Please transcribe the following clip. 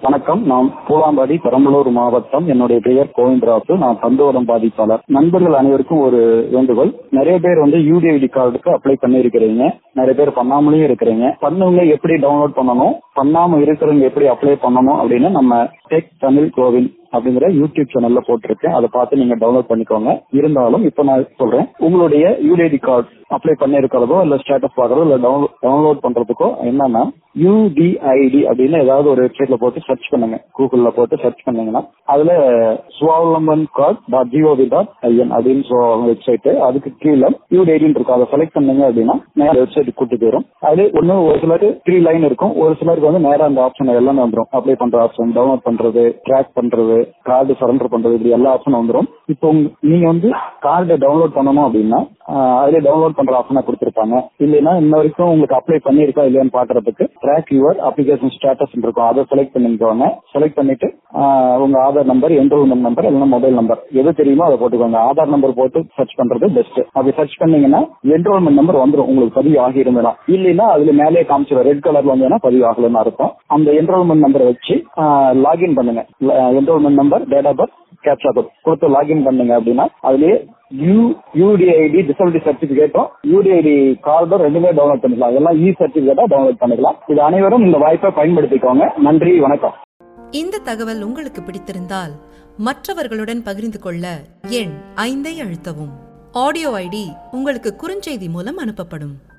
வணக்கம் நான் பூலாம்பாடி பெரம்பலூர் மாவட்டம் என்னுடைய பெயர் கோவிந்தராசு நான் தந்துவரம் பாதிப்பாளர் நண்பர்கள் அனைவருக்கும் ஒரு வேண்டுகோள் நிறைய பேர் வந்து யூடிஐடி கார்டுக்கு அப்ளை பண்ணி இருக்கிறீங்க நிறைய பேர் பண்ணாமலேயும் இருக்கிறீங்க பண்ணவங்க எப்படி டவுன்லோட் பண்ணணும் பண்ணாம இருக்கிறவங்க எப்படி அப்ளை பண்ணணும் அப்படின்னு நம்ம டெக் தமிழ் கோவில் அப்படிங்கிற யூடியூப் சேனல்ல போட்டிருக்கேன் அதை பார்த்து நீங்க டவுன்லோட் பண்ணிக்கோங்க இருந்தாலும் இப்ப நான் சொல்றேன் உங்களுடைய யூடிஐடி கார்டு அப்ளை பண்ணிருக்கிறதோ இல்ல ஸ்டேட்டஸ் பார்க்கறதோ இல்ல டவுன்லோட் பண்றதுக்கோ என்னன்னா யூடிஐடி அப்படின்னு ஏதாவது ஒரு வெப்சைட்ல போட்டு சர்ச் பண்ணுங்க கூகுள்ல போட்டு சர்ச் பண்ணீங்கன்னா அதுல Swavlamban card dot gov dot in அப்படின்னு வெப்சைட் அதுக்கு கீழே யூடிஐடின்னு இருக்கும் அதை செலக்ட் பண்ணீங்க அப்படின்னா நேர வெப்சைட் கூட்டு போயிடும் அது ஒண்ணு ஒரு சிலருக்கு த்ரீ லைன் இருக்கும் ஒரு சிலருக்கு வந்து நேரா அந்த ஆப்ஷன் எல்லாமே வந்துடும் அப்ளை பண்ற ஆப்ஷன் டவுன்லோட் பண்றது ட்ராக் பண்றது கார்டு சரண்டர் பண்றது இப்படி எல்லா ஆப்ஷனும் வந்துடும் இப்போ உங்க- நீங்க வந்து கார்டை டவுன்லோட் பண்ணணும் அப்படின்னா ஆஹ் அதுல டவுன்லோட் பண்ற ஆப்ஷனா கொடுத்திருப்பாங்க இல்லைன்னா இன்ன வரைக்கும் உங்களுக்கு அப்ளை பண்ணிருக்கா இல்லையான்னு பாக்குறதுக்கு ட்ராக் யுவர் அப்ளிகேஷன் ஸ்டேட்டஸ் இருக்கும் அதை செலக்ட் பண்ணிக்கோங்க செலக்ட் பண்ணிட்டு ஆஹ் உங்க ஆதார் நம்பர் என்ரோல்மெண்ட் நம்பர் இல்லைன்னா மொபைல் நம்பர் எது தெரியுமோ அதை போட்டுக்கோங்க ஆதார் நம்பர் போட்டு சர்ச் பண்றது பெஸ்ட் அப்படி சர்ச் பண்ணீங்கன்னா என்ரோல்மெண்ட் நம்பர் வந்துடும் உங்களுக்கு பதிவு ஆகி இருந்ததுனா இல்லைன்னா அதுல மேலே காமிச்சிடும் ரெட் கலர்ல வந்ததுன்னா பதிவு ஆகலன்னு அர்த்தம் அந்த என்ரோல்மெண்ட் நம்பரை வச்சு லாகின் பண்ணுங்க enrolment number date of birth captcha code கொடுத்து லாகின் பண்ணீங்க அப்படின்னா அதுலயே யூ யூடிஐடி டிசபிலிட்டி சர்டிபிகேட்டும் யூடிஐடி கார்டும் ரெண்டுமே டவுன்லோட் பண்ணிக்கலாம் எல்லாம் இ சர்டிபிகேட்டா டவுன்லோட் பண்ணிக்கலாம் இது அனைவரும் இந்த வாய்ப்பை பயன்படுத்திக்கோங்க நன்றி வணக்கம் இந்த தகவல் உங்களுக்கு பிடித்திருந்தால் மற்றவர்களுடன் பகிர்ந்து கொள்ள எண் ஐந்தை அழுத்தவும் ஆடியோ ஐடி உங்களுக்கு குறுஞ்செய்தி மூலம் அனுப்பப்படும்